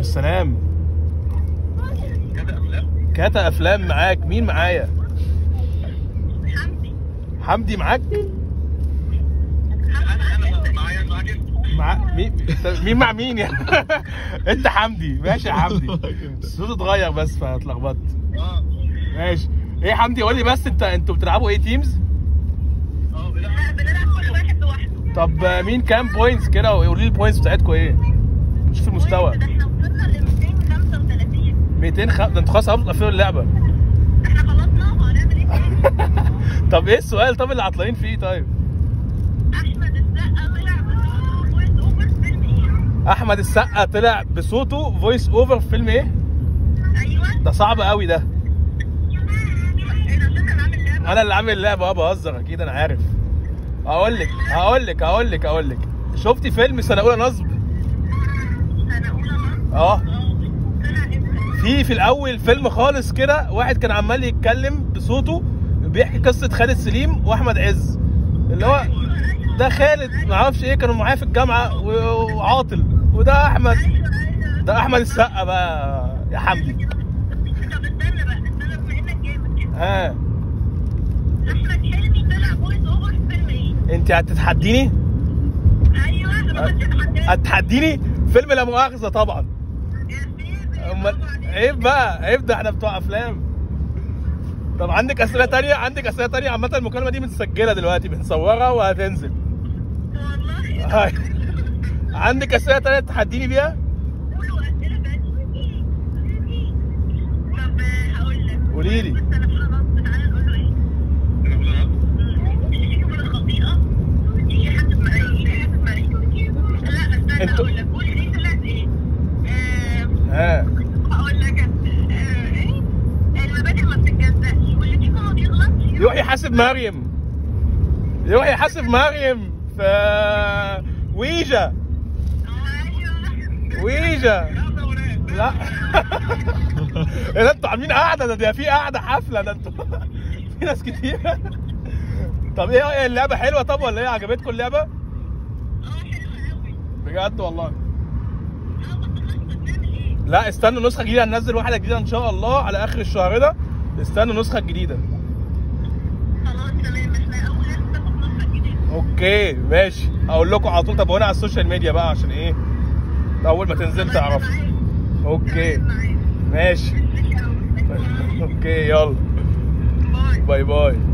السلام كاتا افلام معاك مين معايا حمدي حمدي معاك مع مين مين مع مين يعني انت حمدي ماشي يا حمدي الصوت اتغير بس فاتلخبطت ماشي ايه يا حمدي قول لي بس انت انتوا بتلعبوا ايه تيمز لا بنلعب كل واحد لوحده طب آه، مين كام بوينتس كده وقولي لي البوينتس بتاعتكم ايه نشوف المستوى ده احنا وصلنا ل 235 200 خ... ده انتوا خلاص قبل اللعبه احنا خلصنا وهنعمل ايه تاني؟ طب ايه السؤال طب اللي عطلانين فيه طيب احمد السقا طلع بصوته فويس اوفر فيلم ايه؟ احمد السقا طلع بصوته فويس اوفر في فيلم ايه ايوه ده صعب قوي ده ايه ده عشان انا عامل لعبه انا اللي عامل اللعبه اه بهزر اكيد انا عارف هقول لك هقول لك هقول لك هقول لك شفتي فيلم سنه اولى نصب سنه اولى نصب اه اه طلع امتى؟ في في الاول فيلم خالص كده واحد كان عمال يتكلم بصوته بيحكي قصه خالد سليم واحمد عز اللي هو ده خالد ما اعرفش ايه كانوا معايا في الجامعه و- وعاطل وده احمد ايوه ايوه ده احمد السقا بقى يا حمدي طب استنى بقى استنى بما انك جامد كده ها احمد حلمي طلع فويس اوفر في فيلم ايه؟ انت هتتحديني ايوه انا كنت اتحداك هتحديني فيلم لا مؤاخذه طبعا يا سيدي امال برافو عليك. عيب بقى عيب ده احنا بتوع افلام طب عندك اسئله تانية عندك اسئله تانية عامه المكالمه دي متسجله دلوقتي بنصورها وهتنزل والله هاي. عندك اسئله تانية تحديني بيها قولوا اسئله بس طب هقول لك قولي لي. بس انا خلاص تعالى نقول له ايه؟ تيجي من الخطيئه تيجي حاسب معايا حاسب معايا لا استنى انتوا- اقول لك قول دي طلعت ايه؟ آم، ها هقول لك أنا. آه، ايه؟ المبادئ ما بتتجزأش واللي فيكم ما بيغلطش يروح يحاسب مريم يروح يحاسب مريم في ويجا ايوه ويجا لا ايه ده انتوا عاملين قعده ده, ده في قعده حفله ده انتوا في ناس كتير طب ايه ايه اللعبه حلوه طب ولا ايه عجبتكم اللعبه اه حلوه قوي بجد والله اه بس خلاص بنعمل ايه؟ لا استنوا نسخه جديده هننزل واحده جديده ان شاء الله على اخر الشهر ده استنوا النسخه الجديده خلاص تمام احنا اول ناس تاخد نسخه جديده اوكي ماشي هقول لكم على طول تابعونا على السوشيال ميديا بقى عشان ايه اول ما تنزل تعرفوا اوكي ماشي ماشي قوي اوكي يلا باي باي باي